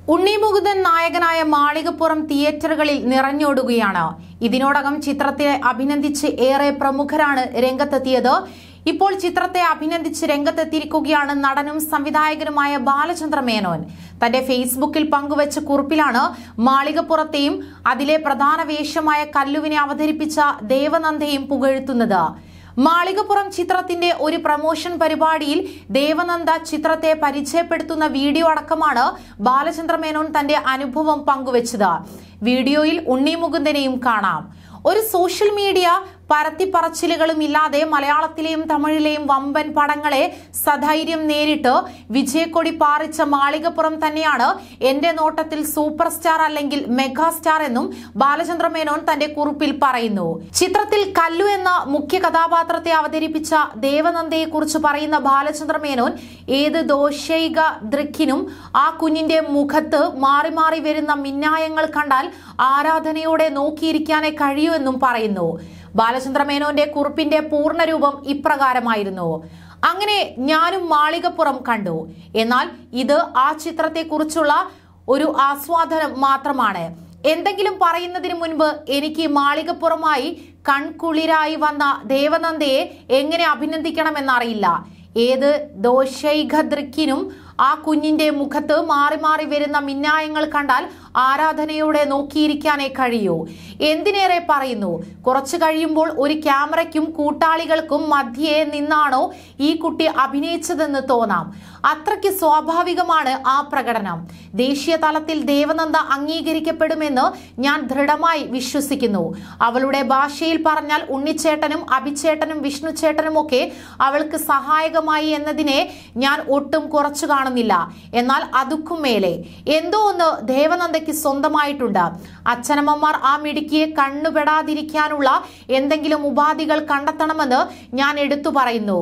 ഉണ്ണി മുകുന്ദൻ നായകനായ മാളികപ്പുറം തിയേറ്ററുകളിൽ നിറഞ്ഞോടുകയാണ് ഇതിനോടകം ചിത്രത്തെ അഭിനന്ദിച്ച് ഏറെ പ്രമുഖരാണ് രംഗത്തെത്തിയത് ഇപ്പോൾ ചിത്രത്തെ അഭിനന്ദിച്ച് രംഗത്തെത്തിയിരിക്കുകയാണ് നടനും സംവിധായകനുമായ ബാലചന്ദ്ര മേനോൻ തന്റെ ഫേസ്ബുക്കിൽ പങ്കുവച്ച കുറിപ്പിലാണ് മാളികപ്പുറത്തെയും അതിലെ പ്രധാന വേഷമായ കല്ലുവിനെ അവതരിപ്പിച്ച ദേവനന്ദയും പുകഴ്ത്തുന്നത് മാളികപ്പുറം ചിത്രത്തിന്റെ ഒരു പ്രമോഷൻ പരിപാടിയിൽ ദേവനന്ദ ചിത്രത്തെ പരിചയപ്പെടുത്തുന്ന വീഡിയോ അടക്കമാണ് ബാലചന്ദ്ര മേനോൻ തന്റെ അനുഭവം പങ്കുവച്ചത് വീഡിയോയിൽ ഉണ്ണി മുകുന്ദനെയും കാണാം ഒരു സോഷ്യൽ മീഡിയ പരത്തിപ്പറച്ചിലുകളും ഇല്ലാതെ മലയാളത്തിലെയും തമിഴിലെയും വമ്പൻ പടങ്ങളെ സധൈര്യം നേരിട്ട് വിജയക്കൊടി പാറിച്ച മാളികപ്പുറം തന്നെയാണ് എന്റെ നോട്ടത്തിൽ സൂപ്പർ സ്റ്റാർ അല്ലെങ്കിൽ മെഗാ സ്റ്റാർ എന്നും ബാലചന്ദ്ര മേനോൻ തന്റെ കുറിപ്പിൽ പറയുന്നു ചിത്രത്തിൽ കല്ലു എന്ന മുഖ്യ കഥാപാത്രത്തെ അവതരിപ്പിച്ച ദേവനന്ദയെ കുറിച്ച് പറയുന്ന ബാലചന്ദ്ര മേനോൻ ഏത് ദോഷൈക ദൃക്കിനും ആ കുഞ്ഞിന്റെ മുഖത്ത് മാറി മാറി വരുന്ന മിന്നായങ്ങൾ കണ്ടാൽ ആരാധനയോടെ നോക്കിയിരിക്കാനേ കഴിയൂ എന്നും പറയുന്നു ബാലചന്ദ്ര മേനോന്റെ കുറിപ്പിന്റെ പൂർണ്ണരൂപം ഇപ്രകാരമായിരുന്നു അങ്ങനെ ഞാനും മാളികപ്പുറം കണ്ടു എന്നാൽ ഇത് ആ ചിത്രത്തെക്കുറിച്ചുള്ള ഒരു ആസ്വാദനം മാത്രമാണ് എന്തെങ്കിലും പറയുന്നതിന് മുൻപ് എനിക്ക് മാളികപ്പുറമായി കൺകുളിരായി വന്ന ദേവനന്ദയെ എങ്ങനെ അഭിനന്ദിക്കണമെന്നറിയില്ല ഏത് ദോഷൈഘദൃക്കിനും ആ കുഞ്ഞിന്റെ മുഖത്ത് മാറി മാറി വരുന്ന മിന്നായങ്ങൾ കണ്ടാൽ ആരാധനയോടെ നോക്കിയിരിക്കാനേ കഴിയൂ എന്തിനേറെ പറയുന്നു കുറച്ചു കഴിയുമ്പോൾ ഒരു ക്യാമറയ്ക്കും കൂട്ടാളികൾക്കും മധ്യേ നിന്നാണോ ഈ കുട്ടി അഭിനയിച്ചതെന്ന് തോന്നാം അത്രയ്ക്ക് സ്വാഭാവികമാണ് ആ പ്രകടനം ദേശീയ തലത്തിൽ ദേവനന്ദ അംഗീകരിക്കപ്പെടുമെന്ന് ഞാൻ ദൃഢമായി വിശ്വസിക്കുന്നു അവളുടെ ഭാഷയിൽ പറഞ്ഞാൽ ഉണ്ണിച്ചേട്ടനും അഭിച്ചേട്ടനും വിഷ്ണുചേട്ടനും ഒക്കെ അവൾക്ക് സഹായകമായി എന്നതിനെ ഞാൻ ഒട്ടും കുറച്ചു കാണുന്നില്ല എന്നാൽ അതുക്കും മേലെ എന്തോ ഒന്ന് ദേവനന്ദയ്ക്ക് സ്വന്തമായിട്ടുണ്ട് അച്ഛനമ്മമാർ ആ മിടുക്കിയെ കണ്ണുപെടാതിരിക്കാനുള്ള എന്തെങ്കിലും ഉപാധികൾ കണ്ടെത്തണമെന്ന് ഞാൻ എടുത്തു പറയുന്നു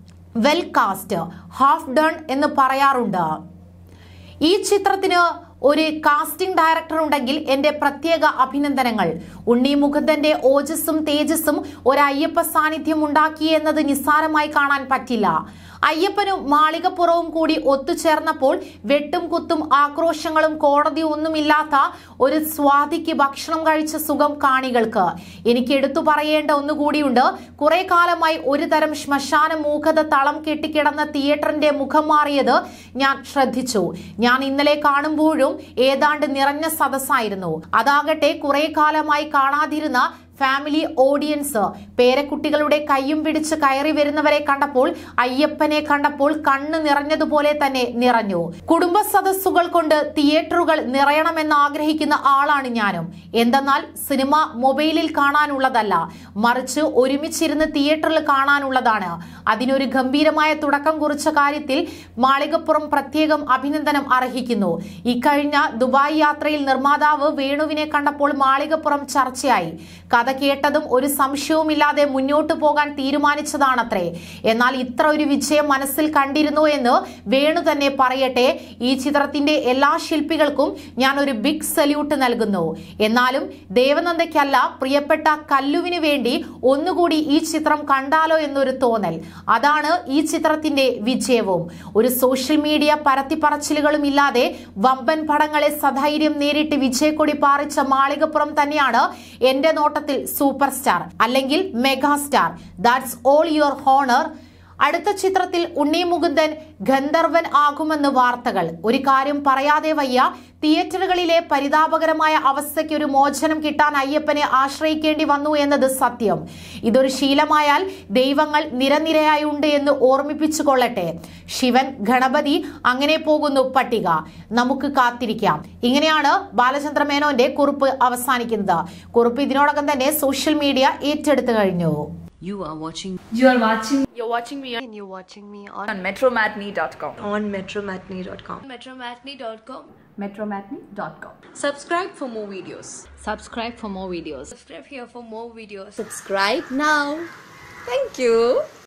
വെൽ കാസ്റ്റ് ഹാഫ് ഡൺ എന്ന് പറയാറുണ്ട് ഈ ചിത്രത്തിന് ഒരു കാസ്റ്റിംഗ് ഡയറക്ടർ ഉണ്ടെങ്കിൽ എന്റെ പ്രത്യേക അഭിനന്ദനങ്ങൾ ഉണ്ണി മുകുന്ദന്റെ ഓജസ്സും തേജസ്സും ഒരു അയ്യപ്പ സാന്നിധ്യം ഉണ്ടാക്കി എന്നത് നിസ്സാരമായി കാണാൻ പറ്റില്ല അയ്യപ്പനും മാളികപ്പുറവും കൂടി ഒത്തുചേർന്നപ്പോൾ വെട്ടും കുത്തും ആക്രോശങ്ങളും കോടതി ഒന്നുമില്ലാത്ത ഒരു സ്വാതിക്ക് ഭക്ഷണം കഴിച്ച സുഖം കാണികൾക്ക് എനിക്ക് എടുത്തു പറയേണ്ട ഒന്നുകൂടിയുണ്ട് കുറെ കാലമായി ഒരു തരം ശ്മശാന മൂഖത തളം കെട്ടിക്കിടന്ന തിയേറ്ററിന്റെ മുഖം മാറിയത് ഞാൻ ശ്രദ്ധിച്ചു ഞാൻ ഇന്നലെ കാണുമ്പോഴും ഏതാണ്ട് നിറഞ്ഞ സദസ്സായിരുന്നു അതാകട്ടെ കുറെ കാലമായി കാണാതിരുന്ന ഫാമിലി ഓഡിയൻസ് പേരക്കുട്ടികളുടെ കയ്യും പിടിച്ച് കയറി വരുന്നവരെ കണ്ടപ്പോൾ അയ്യപ്പനെ കണ്ടപ്പോൾ കണ്ണ് നിറഞ്ഞതുപോലെ തന്നെ നിറഞ്ഞു കുടുംബ സദസ്സുകൾ കൊണ്ട് തിയേറ്ററുകൾ നിറയണമെന്ന് ആഗ്രഹിക്കുന്ന ആളാണ് ഞാനും എന്തെന്നാൽ സിനിമ മൊബൈലിൽ കാണാനുള്ളതല്ല മറിച്ച് ഒരുമിച്ചിരുന്ന് തിയേറ്ററിൽ കാണാനുള്ളതാണ് അതിനൊരു ഗംഭീരമായ തുടക്കം കുറിച്ച കാര്യത്തിൽ മാളികപ്പുറം പ്രത്യേകം അഭിനന്ദനം അർഹിക്കുന്നു ഇക്കഴിഞ്ഞ ദുബായ് യാത്രയിൽ നിർമ്മാതാവ് വേണുവിനെ കണ്ടപ്പോൾ മാളികപ്പുറം ചർച്ചയായി കഥ കേട്ടതും ഒരു സംശയവുമില്ലാതെ മുന്നോട്ടു പോകാൻ തീരുമാനിച്ചതാണത്രേ എന്നാൽ ഇത്ര ഒരു വിജയം മനസ്സിൽ കണ്ടിരുന്നു എന്ന് വേണു തന്നെ പറയട്ടെ ഈ ചിത്രത്തിന്റെ എല്ലാ ശില്പികൾക്കും ഞാൻ ഒരു ബിഗ് സല്യൂട്ട് നൽകുന്നു എന്നാലും ദേവനന്ദയ്ക്കല്ല പ്രിയപ്പെട്ട കല്ലുവിന് വേണ്ടി ഒന്നുകൂടി ഈ ചിത്രം കണ്ടാലോ എന്നൊരു തോന്നൽ അതാണ് ഈ ചിത്രത്തിന്റെ വിജയവും ഒരു സോഷ്യൽ മീഡിയ പരത്തിപ്പറച്ചിലുകളും ഇല്ലാതെ വമ്പൻ പടങ്ങളെ സധൈര്യം നേരിട്ട് വിജയക്കൊടി പാറിച്ച മാളികപ്പുറം തന്നെയാണ് എന്റെ നോട്ടത്തിൽ സൂപ്പർ സ്റ്റാർ അല്ലെങ്കിൽ mega star that's all your honour അടുത്ത ചിത്രത്തിൽ ഉണ്ണി മുകുന്ദൻ ഗന്ധർവൻ ആകുമെന്ന് വാർത്തകൾ ഒരു കാര്യം പറയാതെ വയ്യ തിയേറ്ററുകളിലെ പരിതാപകരമായ അവസ്ഥയ്ക്ക് ഒരു മോചനം കിട്ടാൻ അയ്യപ്പനെ ആശ്രയിക്കേണ്ടി വന്നു എന്നത് സത്യം ഇതൊരു ശീലമായാൽ ദൈവങ്ങൾ നിരനിരയായി ഉണ്ട് എന്ന് ഓർമ്മിപ്പിച്ചു കൊള്ളട്ടെ ശിവൻ ഗണപതി അങ്ങനെ പോകുന്നു പട്ടിക നമുക്ക് കാത്തിരിക്കാം ഇങ്ങനെയാണ് ബാലചന്ദ്ര മേനോന്റെ കുറിപ്പ് അവസാനിക്കുന്നത് കുറിപ്പ് ഇതിനോടകം തന്നെ സോഷ്യൽ മീഡിയ ഏറ്റെടുത്തു കഴിഞ്ഞു You are watching You are watching You're watching me on and you're watching me on, on metromatney.com. on metromatney.com. metromatney.com. Metromatney.com. Subscribe for more videos. subscribe for more videos. Subscribe here for more videos. Subscribe now. Thank you.